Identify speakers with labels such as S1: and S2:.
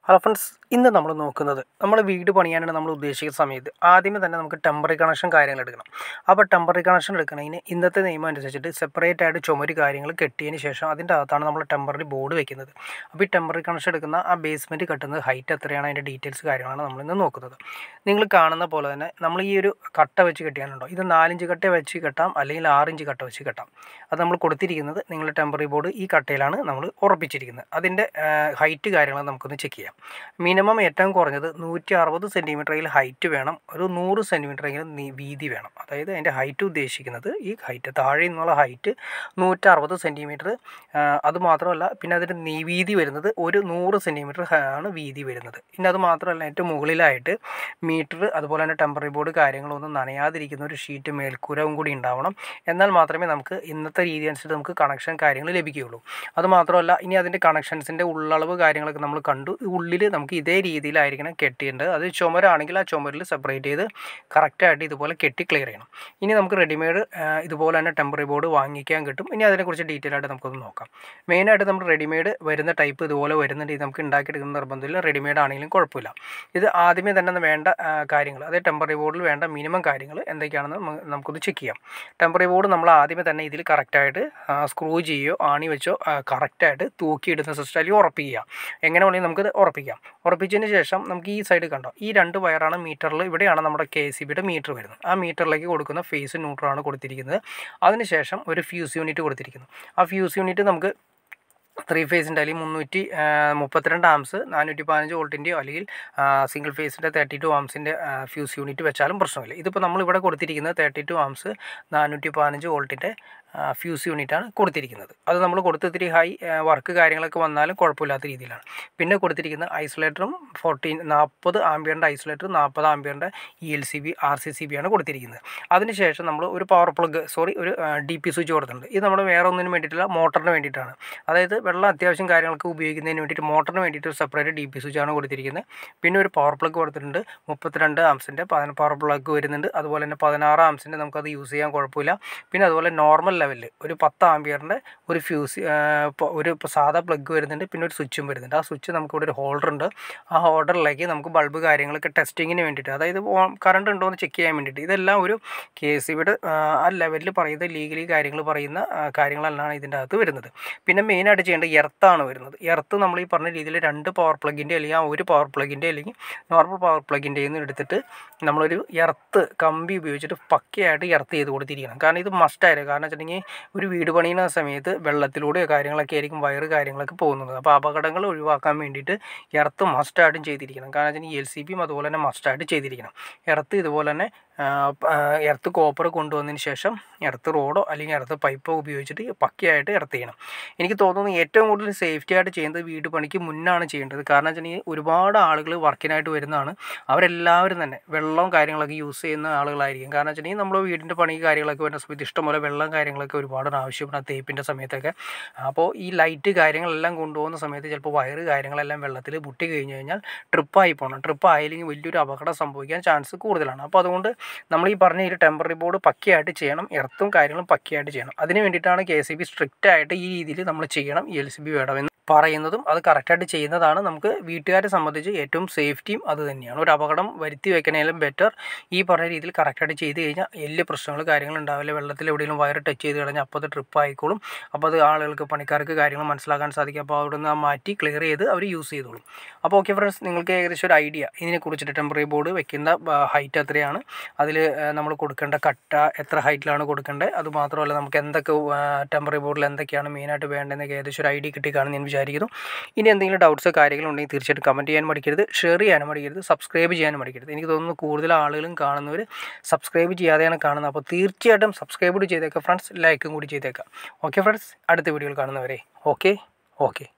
S1: hello friends ഇന്ന് നമ്മൾ നോക്കുന്നത് നമ്മൾ വീട് പണിയാനാണ് നമ്മൾ ഉദ്ദേശിക്കുന്ന സമയത്ത് ആദ്യമേ തന്നെ നമുക്ക് ടെമ്പററി കണക്ഷൻ കാര്യങ്ങൾ എടുക്കണം അപ്പോൾ ടെമ്പററി കണക്ഷൻ എടുക്കണതിന് ഇന്നത്തെ നിയമം അനുസരിച്ചിട്ട് സെപ്പറേറ്റ് ആയിട്ട് ചുമര് കാര്യങ്ങൾ കെട്ടിയതിന് ശേഷം അതിൻ്റെ അകത്താണ് നമ്മൾ ടെമ്പററി ബോർഡ് വെക്കുന്നത് അപ്പോൾ ഈ ടെമ്പററി കണക്ഷൻ എടുക്കുന്ന ആ ബേസ്മെൻറ്റ് കെട്ടുന്നത് ഹൈറ്റ് എത്രയാണ് അതിൻ്റെ ഡീറ്റെയിൽസ് കാര്യങ്ങളാണ് നമ്മൾ ഇന്ന് നോക്കുന്നത് നിങ്ങൾ കാണുന്ന പോലെ തന്നെ നമ്മൾ ഈ ഒരു കട്ട വെച്ച് കെട്ടിയാണുണ്ടോ ഇത് നാലിഞ്ച് കട്ട വെച്ച് കെട്ടാം അല്ലെങ്കിൽ ആറിഞ്ച് കട്ട വെച്ച് കെട്ടാം അത് നമ്മൾ കൊടുത്തിരിക്കുന്നത് നിങ്ങളുടെ ടെമ്പററി ബോർഡ് ഈ കട്ടയിലാണ് നമ്മൾ ഉറപ്പിച്ചിരിക്കുന്നത് അതിൻ്റെ ഹൈറ്റ് കാര്യങ്ങൾ നമുക്കൊന്ന് ചെക്ക് ചെയ്യാം മിനിമം ഏറ്റവും കുറഞ്ഞത് നൂറ്റി അറുപത് സെൻറ്റിമീറ്ററിൽ ഹൈറ്റ് വേണം ഒരു നൂറ് സെൻറ്റിമീറ്ററെങ്കിലും നീ വീതി വേണം അതായത് അതിൻ്റെ ഹൈറ്റ് ഉദ്ദേശിക്കുന്നത് ഈ ഹൈറ്റ് താഴെ നിന്നുള്ള ഹൈറ്റ് നൂറ്ററുപത് സെൻറ്റിമീറ്റർ അതുമാത്രമല്ല പിന്നെ അതിൻ്റെ നീ വീതി വരുന്നത് ഒരു നൂറ് സെൻറ്റിമീറ്റർ ആണ് വീതി വരുന്നത് പിന്നെ അത് മാത്രമല്ല ഏറ്റവും മുകളിലായിട്ട് മീറ്റർ അതുപോലെ തന്നെ ടെമ്പററി ബോർഡ് കാര്യങ്ങളൊന്നും നനയാതിരിക്കുന്ന ഒരു ഷീറ്റ് മേൽക്കൂരവും കൂടി ഉണ്ടാവണം എന്നാൽ മാത്രമേ നമുക്ക് ഇന്നത്തെ രീതി അനുസരിച്ച് നമുക്ക് കണക്ഷൻ കാര്യങ്ങൾ ലഭിക്കുകയുള്ളൂ അതുമാത്രമല്ല ഇനി അതിൻ്റെ കണക്ഷൻസിൻ്റെ ഉള്ളളവ് കാര്യങ്ങളൊക്കെ നമ്മൾ കണ്ടു ഉള്ളിൽ നമുക്ക് ഇതേ രീതിയിലായിരിക്കണം കെട്ടിയേണ്ടത് അത് ചുമരാണെങ്കിൽ ആ ചുമരിൽ സെപ്പറേറ്റ് ചെയ്ത് കറക്റ്റായിട്ട് ഇതുപോലെ കെട്ടി ക്ലിയർ ചെയ്യണം ഇനി നമുക്ക് റെഡിമെയ്ഡ് ഇതുപോലെ തന്നെ ടെമ്പററി ബോർഡ് വാങ്ങിക്കാൻ കിട്ടും ഇനി അതിനെക്കുറിച്ച് ഡീറ്റെയിൽ ആയിട്ട് നമുക്കൊന്ന് നോക്കാം മെയിനായിട്ട് നമ്മൾ റെഡിമെയ്ഡ് വരുന്ന ടൈപ്പ് ഇതുപോലെ വരുന്നുണ്ട് ഇത് നമുക്ക് ഉണ്ടാക്കിയെടുക്കുന്ന നിർബന്ധമില്ല റെഡിമെയ്ഡ് ആണെങ്കിലും കുഴപ്പമില്ല ഇത് ആദ്യമേ തന്നെ വേണ്ട കാര്യങ്ങൾ അതായത് ടെമ്പററി ബോർഡിൽ വേണ്ട മിനിമം കാര്യങ്ങൾ എന്തൊക്കെയാണെന്ന് നമുക്കൊന്ന് ചെക്ക് ചെയ്യാം ടെമ്പററി ബോർഡ് നമ്മൾ ആദ്യമേ തന്നെ ഇതിൽ കറക്റ്റായിട്ട് സ്ക്രൂ ചെയ്യുകയോ ആണി വെച്ചോ കറക്റ്റായിട്ട് തൂക്കിയിടുന്ന സിസ്റ്റം അല്ലെങ്കിൽ ഉറപ്പിക്കുക എങ്ങനെ വേണമെങ്കിൽ നമുക്കത് ഉറപ്പിക്കാം ഉറപ്പിച്ചതിന് ശേഷം നമുക്ക് ഈ സൈഡ് കണ്ടോ ഈ രണ്ട് വയറാണ് മീറ്ററിൽ ഇവിടെയാണ് നമ്മുടെ കെ സി ബിയുടെ മീറ്റർ വരുന്നത് ആ മീറ്ററിലേക്ക് കൊടുക്കുന്ന ഫേസ് ന്യൂട്രലാണ് കൊടുത്തിരിക്കുന്നത് അതിനുശേഷം ഒരു ഫ്യൂസ് യൂണിറ്റ് കൊടുത്തിരിക്കുന്നു ആ ഫ്യൂസ് യൂണിറ്റ് നമുക്ക് ത്രീ ഫേസിൻ്റെ അല്ലെങ്കിൽ മുന്നൂറ്റി മുപ്പത്തിരണ്ട് ആംസ് നാനൂറ്റി പതിനഞ്ച് വോൾട്ടിൻ്റെയോ അല്ലെങ്കിൽ സിംഗിൾ ഫേസിൻ്റെ തേർട്ടി ടു ആംസിൻ്റെ ഫ്യൂസ് യൂണിറ്റ് വെച്ചാലും പ്രശ്നമില്ല ഇതിപ്പോൾ നമ്മളിവിടെ കൊടുത്തിരിക്കുന്നത് തേർട്ടി ടു ആംസ് നാനൂറ്റി പതിനഞ്ച് വോൾട്ടിൻ്റെ ഫ്യൂസ് യൂണിറ്റാണ് കൊടുത്തിരിക്കുന്നത് അത് നമ്മൾ കൊടുത്ത് ഇത്തിരി ഹൈ വർക്ക് കാര്യങ്ങളൊക്കെ വന്നാലും കുഴപ്പമില്ലാത്ത രീതിയിലാണ് പിന്നെ കൊടുത്തിരിക്കുന്ന ഐസൊലേറ്ററും ഫോർട്ടീൻ നാൽപ്പത് ആംബിയറിൻ്റെ ഐസൊലേറ്റർ നാൽപ്പത് ആംബിയറിൻ്റെ E L C B R C C B ആണ് കൊടുത്തിരിക്കുന്നത് അതിനുശേഷം നമ്മൾ ഒരു പവർ പ്ലഗ് സോറി ഒരു ഡി പി സ്വിച്ച് കൊടുത്തിട്ടുണ്ട് ഇത് നമ്മൾ വേറെ ഒന്നിനും വേണ്ടിയിട്ടില്ല മോട്ടറിന് വേണ്ടിയിട്ടാണ് അതായത് വെള്ളം അത്യാവശ്യം കാര്യങ്ങൾക്ക് ഉപയോഗിക്കുന്നതിന് വേണ്ടിയിട്ട് മോട്ടറിന് വേണ്ടിയിട്ട് ഒരു സെപ്പറേറ്റ് ഡി പി സ്വിച്ച് ആണ് കൊടുത്തിരിക്കുന്നത് പിന്നെ ഒരു പവർ പ്ലഗ് കൊടുത്തിട്ടുണ്ട് മുപ്പത്തിരണ്ട് ആംസിൻ്റെ പവർ പ്ലഗ് വരുന്നുണ്ട് അതുപോലെ തന്നെ പതിനാറ് ആംസിൻ്റെ നമുക്കത് യൂസ് ചെയ്യാൻ കുഴപ്പമില്ല പിന്നെ അതുപോലെ നോർമൽ ലെവലിൽ ഒരു പത്ത് ആംബിയറിൻ്റെ ഒരു ഫ്യൂസ് ഒരു സാധാ പ്ലഗ് വരുന്നുണ്ട് പിന്നെ ഒരു സ്വിച്ചും വരുന്നുണ്ട് ആ സ്വിച്ച് നമുക്കിവിടെ ഒരു ഹോൾഡർ ഉണ്ട് ആ ഹോൾഡറിലേക്ക് നമുക്ക് ബൾബ് കാര്യങ്ങളൊക്കെ ടെസ്റ്റിങ്ങിന് വേണ്ടിയിട്ട് അതായത് കറണ്ട് ഉണ്ടോ എന്ന് ചെക്ക് ചെയ്യാൻ വേണ്ടിയിട്ട് ഇതെല്ലാം ഒരു കെ സി ബിയുടെ ആ ലെവലിൽ പറയുന്ന ലീഗലി കാര്യങ്ങൾ പറയുന്ന കാര്യങ്ങളെല്ലാം ഇതിൻ്റെ അകത്ത് വരുന്നത് പിന്നെ മെയിനായിട്ട് ചെയ്യേണ്ടത് എർത്താണ് വരുന്നത് എർത്ത് നമ്മൾ ഈ പറഞ്ഞ രീതിയിൽ രണ്ട് പവർ പ്ലഗിൻ്റെ അല്ലെങ്കിൽ ആ ഒരു പവർ പ്ലഗിൻ്റെ അല്ലെങ്കിൽ നോർമൽ പവർ പ്ലഗിൻ്റെ നിന്ന് എടുത്തിട്ട് നമ്മളൊരു എർത്ത് കമ്പി ഉപയോഗിച്ചിട്ട് പക്കയായിട്ട് എർത്ത് ചെയ്ത് കൊടുത്തിരിക്കണം കാരണം ഇത് മസ്റ്റായിരുന്നു കാരണം വെച്ചിട്ടുണ്ടെങ്കിൽ ഒരു വീട് പണിയുന്ന സമയത്ത് വെള്ളത്തിലൂടെ കാര്യങ്ങളൊക്കെ ആയിരിക്കും വയറ് കാര്യങ്ങളൊക്കെ പോകുന്നത് അപ്പോൾ അപകടങ്ങൾ ഒഴിവാക്കാൻ വേണ്ടിയിട്ട് എർത്ത് മസ്റ്റായിട്ടും ചെയ്തിരിക്കണം കാരണം വെച്ചാൽ എൽ സി ബിയും അതുപോലെ തന്നെ മസ്റ്റായിട്ട് ചെയ്തിരിക്കണം എർത്ത് ഇതുപോലെ തന്നെ എർത്ത് കോപ്പർ കൊണ്ടുവന്നതിന് ശേഷം എർത്ത് റോഡോ അല്ലെങ്കിൽ എർത്ത് പൈപ്പോ ഉപയോഗിച്ചിട്ട് പക്കയായിട്ട് എർത്ത് ചെയ്യണം എനിക്ക് തോന്നുന്നു ഏറ്റവും കൂടുതൽ സേഫ്റ്റി ആയിട്ട് ചെയ്യുന്നത് വീട് പണിക്ക് മുന്നാണ് ചെയ്യേണ്ടത് കാരണം വെച്ചിട്ടുണ്ടെങ്കിൽ ഒരുപാട് ആളുകൾ വർക്കിനായിട്ട് വരുന്നതാണ് അവരെല്ലാവരും തന്നെ വെള്ളവും കാര്യങ്ങളൊക്കെ യൂസ് ചെയ്യുന്ന ആളുകളായിരിക്കും കാരണം വെച്ചിട്ടുണ്ടെങ്കിൽ നമ്മൾ വീടിൻ്റെ പണി കാര്യങ്ങളൊക്കെ വരുന്ന സമയത്ത് ഇഷ്ടംപോലെ വെള്ളം കാര്യങ്ങളൊക്കെ ഒരുപാട് ആവശ്യപ്പെടുന്ന തേപ്പിൻ്റെ സമയത്തൊക്കെ അപ്പോൾ ഈ ലൈറ്റ് കാര്യങ്ങളെല്ലാം കൊണ്ടുപോകുന്ന സമയത്ത് ചിലപ്പോൾ വയറ് കാര്യങ്ങളെല്ലാം വെള്ളത്തിൽ പൊട്ടി കഴിഞ്ഞ് കഴിഞ്ഞാൽ ട്രിപ്പായി പോകണം ട്രിപ്പ് ആയില്ലെങ്കിൽ വലിയൊരു അപകടം സംഭവിക്കാൻ ചാൻസ് കൂടുതലാണ് അപ്പോൾ അതുകൊണ്ട് നമ്മൾ ഈ പറഞ്ഞ ഒരു ടെമ്പററി ബോർഡ് പക്കയായിട്ട് ചെയ്യണം എർത്തും കാര്യങ്ങളും പക്കയായിട്ട് ചെയ്യണം അതിന് വേണ്ടിയിട്ടാണ് കെ സി ബി സ്ട്രിക്റ്റ് ആയിട്ട് ഈ രീതിയിൽ നമ്മൾ ചെയ്യണം ഈ എൽ സി ബി വേണമെന്ന് പറയുന്നതും അത് കറക്റ്റായിട്ട് ചെയ്യുന്നതാണ് നമുക്ക് വീട്ടുകാരെ സംബന്ധിച്ച് ഏറ്റവും സേഫ്റ്റിയും അത് തന്നെയാണ് ഒരു അപകടം വരുത്തി വെക്കണേലും ബെറ്റർ ഈ പറഞ്ഞ രീതിയിൽ കറക്റ്റായിട്ട് ചെയ്ത് കഴിഞ്ഞാൽ വലിയ പ്രശ്നങ്ങൾ കാര്യങ്ങൾ ഉണ്ടാവില്ല വെള്ളത്തിൽ എവിടെയെങ്കിലും വയർ ടച്ച് ചെയ്ത് കഴിഞ്ഞാൽ അപ്പോൾ അത് ട്രിപ്പ് ആയിക്കോളും അപ്പോൾ അത് ആളുകൾക്ക് പണിക്കാർക്ക് കാര്യങ്ങൾ മനസ്സിലാക്കാൻ സാധിക്കും അപ്പോൾ അവിടെ നിന്ന് മാറ്റി ക്ലിയർ ചെയ്ത് അവർ യൂസ് ചെയ്തോളും അപ്പോൾ ഓക്കെ ഫ്രണ്ട്സ് നിങ്ങൾക്ക് ഏകദേശം ഒരു ഐഡിയ ഇതിനെക്കുറിച്ചിട്ട് ടെമ്പററി ബോർഡ് വെക്കുന്ന ഹൈറ്റ് എത്രയാണ് അതിൽ നമ്മൾ കൊടുക്കേണ്ട കട്ട എത്ര ഹൈറ്റിലാണ് കൊടുക്കേണ്ടത് അതുമാത്രമല്ല നമുക്ക് എന്തൊക്കെ ടെമ്പററി ബോർഡിൽ എന്തൊക്കെയാണ് മെയിനായിട്ട് വേണ്ടതെന്നൊക്കെ ഏകദേശം ഒരു ഐഡിയ കിട്ടിക്കാണെന്ന് ഞാൻ വിചാരിക്കുന്നു ഇനി എന്തെങ്കിലും ഡൗട്ട്സോ കാര്യങ്ങളോ ഉണ്ടെങ്കിൽ തീർച്ചയായിട്ടും കമൻറ്റ് ചെയ്യാൻ മടിക്കരുത് ഷെയർ ചെയ്യാനും മടിക്കരുത് സബ്സ്ക്രൈബ് ചെയ്യാനും മടിക്കരുത് എനിക്ക് തോന്നുന്നു കൂടുതൽ ആളുകളും കാണുന്നവർ സബ്സ്ക്രൈബ് ചെയ്യാതെയാണ് കാണുന്നത് അപ്പോൾ തീർച്ചയായിട്ടും സബ്സ്ക്രൈബ് കൂടി ചെയ്തേക്കാം ഫ്രണ്ട്സ് ലൈക്കും കൂടി ചെയ്തേക്കാം ഓക്കെ ഫ്രണ്ട്സ് അടുത്ത വീഡിയോയിൽ കാണുന്നവരെ ഓക്കെ ഓക്കെ